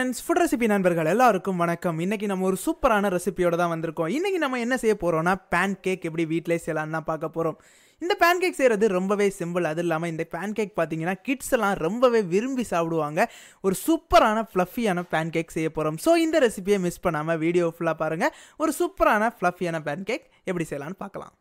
friends food recipe நண்பர்கள் எல்லாருக்கும் வணக்கம் இன்னைக்கு நம்ம ஒரு சூப்பரான ரெசிபியோட தான் வந்திருக்கோம் இன்னைக்கு நம்ம என்ன செய்ய போறோம்னா பேன் கேக் எப்படி வீட்டிலே செய்யலாம்னு தான் பார்க்க போறோம் இந்த பேன் கேக் செய்கிறது ரொம்பவே சிம்பிள் அது இல்லாமல் இந்த பேன் கேக் பார்த்தீங்கன்னா கிட்ஸ் எல்லாம் ரொம்பவே விரும்பி சாப்பிடுவாங்க ஒரு சூப்பரான ஃப்ளஃபியான பேன் கேக் செய்ய போகிறோம் ஸோ இந்த ரெசிபியை மிஸ் பண்ணாமல் வீடியோ ஃபுல்லாக பாருங்கள் ஒரு சூப்பரான ஃப்ளஃபியான பேன் கேக் எப்படி செய்யலாம்னு பார்க்கலாம்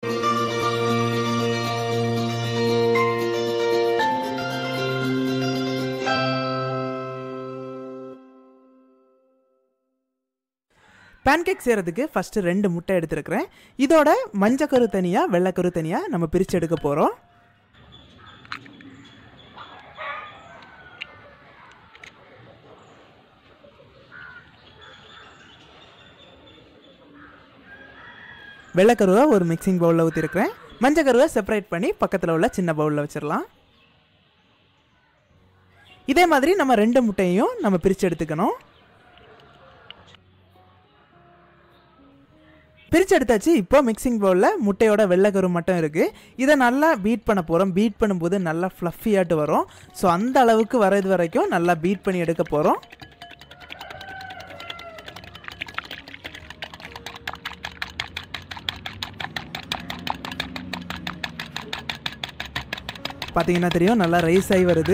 பேன்கேக் செய்கிறதுக்கு ஃபஸ்ட்டு ரெண்டு முட்டை எடுத்துருக்கிறேன் இதோட மஞ்சக்கரு தனியாக வெள்ளைக்கரு தனியாக நம்ம பிரித்து எடுக்க போகிறோம் வெள்ளைக்கருவை ஒரு மிக்சிங் பவுலில் ஊற்றிருக்கிறேன் மஞ்சக்கருவை செப்பரேட் பண்ணி பக்கத்தில் உள்ள சின்ன பவுலில் வச்சிடலாம் இதே மாதிரி நம்ம ரெண்டு முட்டையும் நம்ம பிரித்து எடுத்துக்கணும் பிரித்து எடுத்தாச்சு இப்போ மிக்சிங் பவுலில் முட்டையோட வெள்ளைக்கரு மட்டும் இருக்குது இதை நல்லா பீட் பண்ண போகிறோம் பீட் பண்ணும்போது நல்லா ஃப்ளஃபியாட்டு வரும் ஸோ அந்த அளவுக்கு வரது வரைக்கும் நல்லா பீட் பண்ணி எடுக்க போகிறோம் பார்த்தீங்கன்னா தெரியும் நல்லா ரைஸ் ஆகி வருது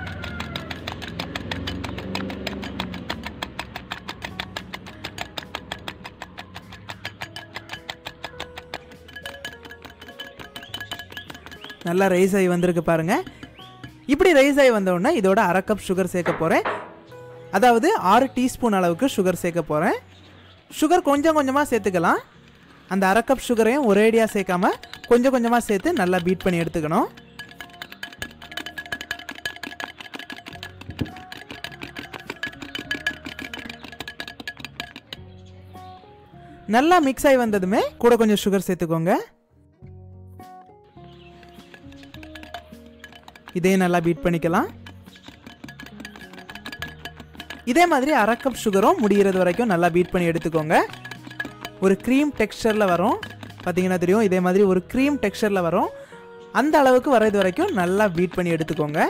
நல்லா ரைஸ் ஆகி வந்திருக்கு பாருங்க இப்படி ரைஸ் ஆகி வந்தோடனே இதோட அரை கப் சுகர் சேர்க்க போகிறேன் அதாவது ஆறு டீஸ்பூன் அளவுக்கு சுகர் சேர்க்க போகிறேன் சுகர் கொஞ்சம் கொஞ்சமாக சேர்த்துக்கலாம் அந்த அரை கப் சுகரையும் ஒரேடியாக சேர்க்காம கொஞ்சம் கொஞ்சமாக சேர்த்து நல்லா பீட் பண்ணி எடுத்துக்கணும் நல்லா மிக்ஸ் ஆகி வந்ததுமே கூட கொஞ்சம் சுகர் சேர்த்துக்கோங்க இதையும் நல்லா பீட் பண்ணிக்கலாம் இதே மாதிரி அரை கப் சுகரும் முடிகிறது வரைக்கும் நல்லா பீட் பண்ணி எடுத்துக்கோங்க ஒரு க்ரீம் டெக்ஸ்டரில் வரும் பார்த்தீங்கன்னா தெரியும் இதே மாதிரி ஒரு க்ரீம் டெக்ஸ்டரில் வரும் அந்த அளவுக்கு வர்றது வரைக்கும் நல்லா பீட் பண்ணி எடுத்துக்கோங்க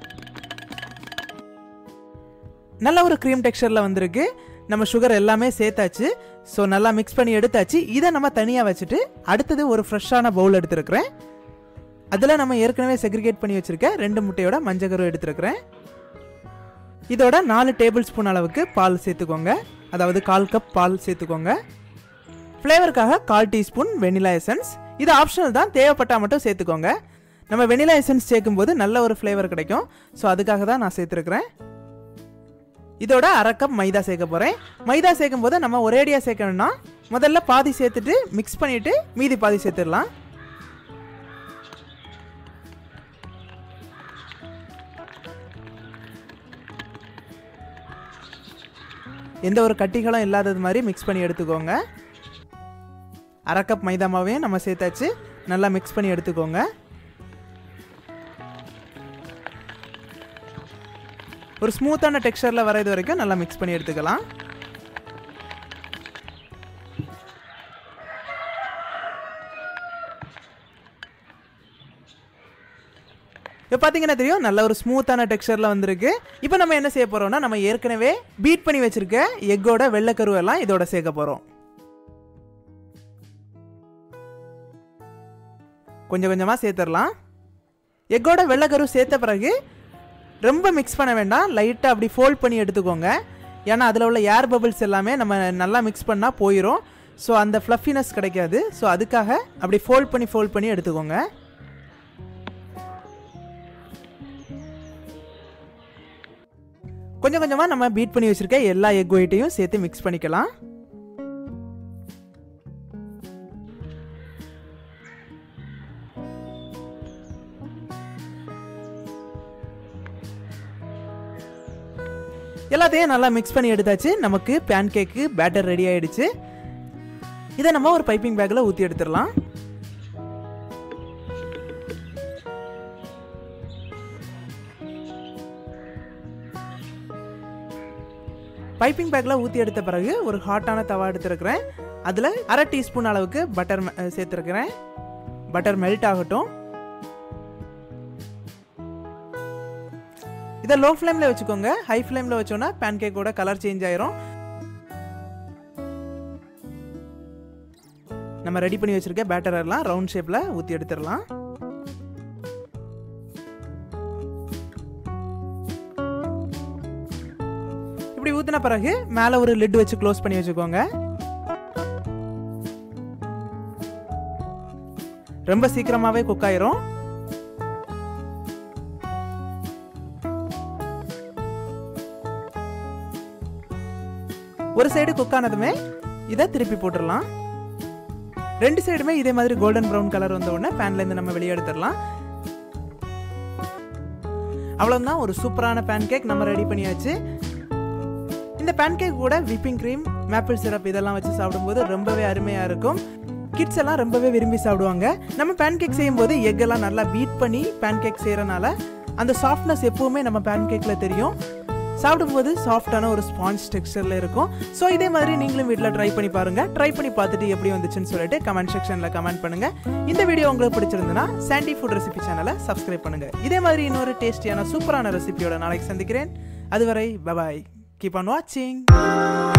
நல்ல ஒரு க்ரீம் டெக்ஸ்டரில் வந்திருக்கு நம்ம சுகர் எல்லாமே சேர்த்தாச்சு ஸோ நல்லா மிக்ஸ் பண்ணி எடுத்தாச்சு இதை நம்ம தனியாக வச்சுட்டு அடுத்தது ஒரு ஃப்ரெஷ்ஷான பவுல் எடுத்துருக்கிறேன் அதில் நம்ம ஏற்கனவே செக்ரிகேட் பண்ணி வச்சுருக்க ரெண்டு முட்டையோட மஞ்சக்கரு எடுத்துருக்கிறேன் இதோட நாலு டேபிள் ஸ்பூன் அளவுக்கு பால் சேர்த்துக்கோங்க அதாவது கால் கப் பால் சேர்த்துக்கோங்க ஃப்ளேவருக்காக கால் டீஸ்பூன் வெனிலா எசன்ஸ் இது ஆப்ஷனல் தான் தேவைப்பட்டால் மட்டும் சேர்த்துக்கோங்க நம்ம வெனிலா எசன்ஸ் சேர்க்கும்போது நல்ல ஒரு ஃப்ளேவர் கிடைக்கும் ஸோ அதுக்காக தான் நான் சேர்த்துருக்குறேன் இதோட அரை கப் மைதா சேர்க்க போகிறேன் மைதா சேர்க்கும் போது நம்ம ஒரேடியாக சேர்க்கணும்னா முதல்ல பாதி சேர்த்துட்டு மிக்ஸ் பண்ணிவிட்டு மீதி பாதி சேர்த்துடலாம் எந்த ஒரு கட்டிகளும் இல்லாதது மாதிரி மிக்ஸ் பண்ணி எடுத்துக்கோங்க அரை கப் மைதா மாவையும் நம்ம சேர்த்தாச்சு நல்லா மிக்ஸ் பண்ணி எடுத்துக்கோங்க ஒரு ஸ்மூத்தான டெக்ஸ்டரில் வர்றது வரைக்கும் நல்லா மிக்ஸ் பண்ணி எடுத்துக்கலாம் இப்போ பார்த்தீங்கன்னா தெரியும் நல்ல ஒரு ஸ்மூத்தான டெக்ஸ்டரில் வந்திருக்கு இப்போ நம்ம என்ன செய்ய போகிறோம்னா நம்ம ஏற்கனவே பீட் பண்ணி வச்சுருக்க எக்கோட வெள்ளைக்கருவெல்லாம் இதோட சேர்க்க போகிறோம் கொஞ்சம் கொஞ்சமாக சேர்த்துடலாம் எக்கோட வெள்ளைக்கரு சேர்த்த பிறகு ரொம்ப மிக்ஸ் பண்ண வேண்டாம் லைட்டாக அப்படி ஃபோல்ட் பண்ணி எடுத்துக்கோங்க ஏன்னா அதில் உள்ள ஏர் பபிள்ஸ் எல்லாமே நம்ம நல்லா மிக்ஸ் பண்ணால் போயிடும் ஸோ அந்த ஃப்ளஃபினஸ் கிடைக்காது ஸோ அதுக்காக அப்படி ஃபோல்ட் பண்ணி ஃபோல்ட் பண்ணி எடுத்துக்கோங்க கொஞ்சம் கொஞ்சமாக நம்ம பீட் பண்ணி வச்சுருக்க எல்லா எக் ஒயிட்டையும் சேர்த்து மிக்ஸ் பண்ணிக்கலாம் எல்லாத்தையும் நல்லா மிக்ஸ் பண்ணி எடுத்தாச்சு நமக்கு பேன் கேக்கு பேட்டர் ரெடி ஆயிடுச்சு இதை நம்ம ஒரு பைப்பிங் பேக்கில் ஊற்றி எடுத்துடலாம் பைப்பிங் பேக்கில் ஊற்றி எடுத்த பிறகு ஒரு ஹாட்டான தவா எடுத்துருக்கிறேன் அதில் அரை டீஸ்பூன் அளவுக்கு பட்டர் சேர்த்துருக்கிறேன் பட்டர் மெல்ட் ஆகட்டும் இதை லோ ஃப்ளேமில் வச்சுக்கோங்க ஹை ஃப்ளேமில் வச்சோன்னா பேன் கேக்கோட கலர் சேஞ்ச் ஆயிரும் நம்ம ரெடி பண்ணி வச்சிருக்க பேட்டர் எல்லாம் ரவுண்ட் ஷேப்பில் ஊற்றி எடுத்துடலாம் இப்படி ஊற்றின பிறகு மேலே ஒரு லிட் வச்சு க்ளோஸ் பண்ணி வச்சுக்கோங்க ரொம்ப சீக்கிரமாகவே குக் ஆயிரும் ஒரு சைடு குக் ஆனதுமே இதை திருப்பி போட்டுடலாம் ரெண்டு சைடுமே இதே மாதிரி கோல்டன் ப்ரௌன் கலர் வந்த உடனே பேன்ல இருந்து நம்ம வெளியே எடுத்துடலாம் அவ்வளோதான் ஒரு சூப்பரான பேன் கேக் நம்ம ரெடி பண்ணியாச்சு இந்த பேன் கேக் கூட விப்பிங் க்ரீம் மேப்பிள் சிரப் இதெல்லாம் வச்சு சாப்பிடும்போது ரொம்பவே அருமையாக இருக்கும் கிட்ஸ் எல்லாம் ரொம்பவே விரும்பி சாப்பிடுவாங்க நம்ம பேன் கேக் செய்யும்போது எக் எல்லாம் நல்லா பீட் பண்ணி பேன் கேக் செய்கிறனால அந்த சாஃப்ட்னஸ் எப்பவுமே நம்ம பேன் கேக்கில் தெரியும் சாப்பிடும்போது சாஃப்டான ஒரு ஸ்பாஞ்ச் டெக்ஸ்டரில் இருக்கும் ஸோ இதே மாதிரி நீங்களும் வீட்டில் ட்ரை பண்ணி பாருங்க ட்ரை பண்ணி பார்த்துட்டு எப்படி வந்துச்சுன்னு சொல்லிட்டு கமெண்ட் செக்ஷனில் கமெண்ட் பண்ணுங்க இந்த வீடியோ உங்களுக்கு பிடிச்சிருந்துன்னா சாண்டி ஃபுட் ரெசிபி சேனலை சப்ஸ்கிரைப் பண்ணுங்க இதே மாதிரி இன்னொரு டேஸ்டியான சூப்பரான ரெசிபியோட நாளைக்கு சந்திக்கிறேன் அதுவரை பபாய் கீப் ஆன் வாட்சிங்